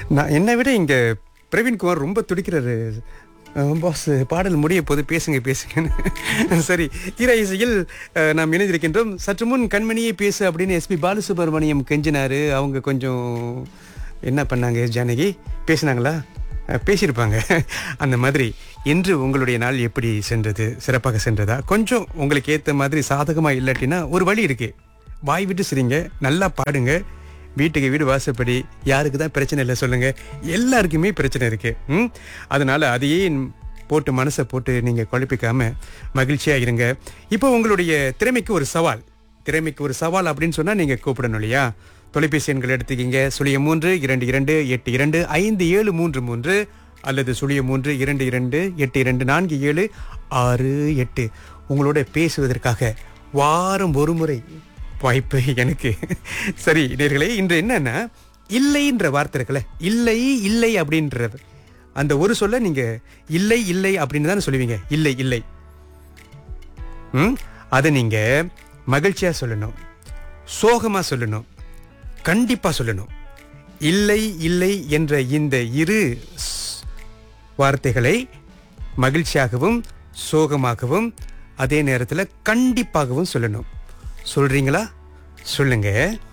நான் என்னை விட இங்க பிரவீன்குமார் ரொம்ப துடிக்கிறாரு பாஸ் பாடல் முடிய போது பேசுங்க பேசுங்கன்னு சரி தீரா இசையில் அஹ், நாம் இணைந்திருக்கின்றோம் சற்று முன் கண்மணியே பேசு அப்படின்னு எஸ்பி பாலசுப்ரமணியம் கெஞ்சினாரு அவங்க கொஞ்சம் என்ன பண்ணாங்க ஜானகி பேசினாங்களா அஹ், பேசியிருப்பாங்க அந்த மாதிரி இன்று உங்களுடைய நாள் எப்படி சென்றது சிறப்பாக சென்றதா கொஞ்சம் உங்களுக்கு ஏற்ற மாதிரி சாதகமாக இல்லாட்டினா ஒரு வழி இருக்கு வாய் விட்டு சிரிங்க நல்லா பாடுங்க வீட்டுக்கு வீடு வாசப்படி யாருக்கு தான் பிரச்சனை இல்லை சொல்லுங்க எல்லாருக்குமே பிரச்சனை இருக்கு ம் அதனால அதையே போட்டு மனசை போட்டு நீங்க குழப்பிக்காம மகிழ்ச்சியா இருங்க இப்போ உங்களுடைய திறமைக்கு ஒரு சவால் திறமைக்கு ஒரு சவால் அப்படின்னு சொன்னா நீங்க கூப்பிடணும் இல்லையா தொலைபேசி எண்கள் எடுத்துக்கிங்க சுழிய மூன்று இரண்டு இரண்டு எட்டு இரண்டு ஐந்து ஏழு மூன்று மூன்று அல்லது சுழிய மூன்று இரண்டு இரண்டு எட்டு இரண்டு நான்கு ஏழு ஆறு எட்டு உங்களோட பேசுவதற்காக வாரம் ஒரு முறை வாய்ப்பு எனக்கு சரி நேர்களே இன்று என்னன்னா இல்லைன்ற வார்த்தை இருக்குல்ல இல்லை இல்லை அப்படின்ற அந்த ஒரு சொல்ல நீங்க இல்லை இல்லை அப்படின்னு தானே சொல்லுவீங்க இல்லை இல்லை ம் அதை நீங்க மகிழ்ச்சியா சொல்லணும் சோகமா சொல்லணும் கண்டிப்பா சொல்லணும் இல்லை இல்லை என்ற இந்த இரு ஸ்- வார்த்தைகளை மகிழ்ச்சியாகவும் சோகமாகவும் அதே நேரத்தில் கண்டிப்பாகவும் சொல்லணும் சொல்றீங்களா சொல்லுங்க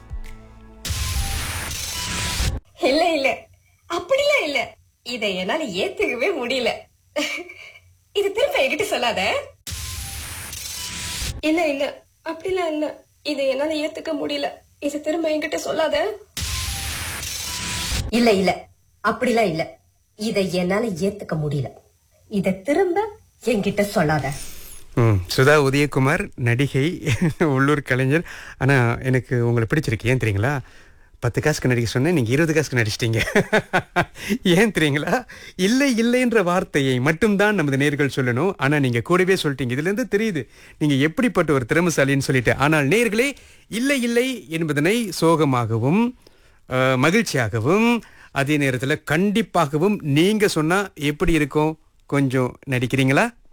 இல்ல இல்ல அப்படிலாம் இல்ல இதை என்னால ஏத்துக்கவே முடியல இது திரும்ப என்கிட்ட சொல்லாத இல்ல இல்ல அப்படிலாம் இல்ல இதை என்னால ஏத்துக்க முடியல இது திரும்ப என்கிட்ட சொல்லாத இல்ல இல்ல அப்படிலாம் இல்ல இதை என்னால ஏத்துக்க முடியல இத திரும்ப என்கிட்ட சொல்லாத ம் சுதா உதயகுமார் நடிகை உள்ளூர் கலைஞர் ஆனால் எனக்கு உங்களை பிடிச்சிருக்கு ஏன் தெரியுங்களா பத்து காசுக்கு நடிக்க சொன்னேன் நீங்கள் இருபது காசுக்கு நடிச்சிட்டீங்க ஏன் தெரியுங்களா இல்லை இல்லைன்ற வார்த்தையை மட்டும்தான் நமது நேர்கள் சொல்லணும் ஆனால் நீங்கள் கூடவே சொல்லிட்டீங்க இதுலேருந்து தெரியுது நீங்கள் எப்படிப்பட்ட ஒரு திறமசாலின்னு சொல்லிட்டு ஆனால் நேர்களே இல்லை இல்லை என்பதனை சோகமாகவும் அஹ், மகிழ்ச்சியாகவும் அதே நேரத்தில் கண்டிப்பாகவும் நீங்கள் சொன்னால் எப்படி இருக்கும் கொஞ்சம் நடிக்கிறீங்களா